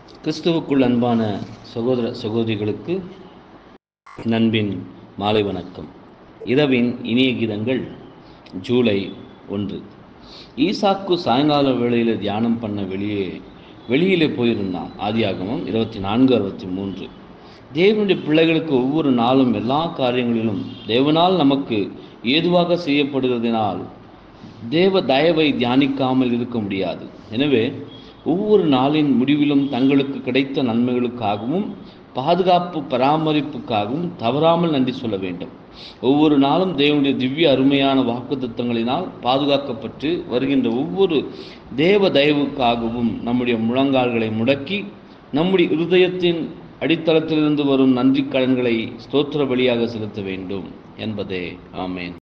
கிறிஸ்துவுக்குள் அன்பான சகோதர சகோதரிகளுக்கு நண்பின் மாலை வணக்கம் இரவின் இனிய கீதங்கள் ஜூலை ஒன்று ஈசாக்கு சாயங்கால வேளையில் தியானம் பண்ண வெளியே வெளியிலே போயிருந்தான் ஆதியாகமம் இருபத்தி நான்கு அறுபத்தி மூன்று தேவனுடைய பிள்ளைகளுக்கு ஒவ்வொரு நாளும் எல்லா காரியங்களிலும் தேவனால் நமக்கு ஏதுவாக செய்யப்படுகிறதினால் தேவ தயவை தியானிக்காமல் இருக்க முடியாது எனவே ஒவ்வொரு நாளின் முடிவிலும் தங்களுக்கு கிடைத்த நன்மைகளுக்காகவும் பாதுகாப்பு பராமரிப்புக்காகவும் தவறாமல் நன்றி சொல்ல வேண்டும் ஒவ்வொரு நாளும் தேவனுடைய திவ்ய அருமையான வாக்குத்தத்தங்களினால் பாதுகாக்கப்பட்டு வருகின்ற ஒவ்வொரு தேவ தயவுக்காகவும் நம்முடைய முழங்கால்களை முடக்கி நம்முடைய இருதயத்தின் அடித்தளத்திலிருந்து வரும் நன்றி கடன்களை ஸ்தோத்திர பலியாக செலுத்த வேண்டும் என்பதே ஆமேன்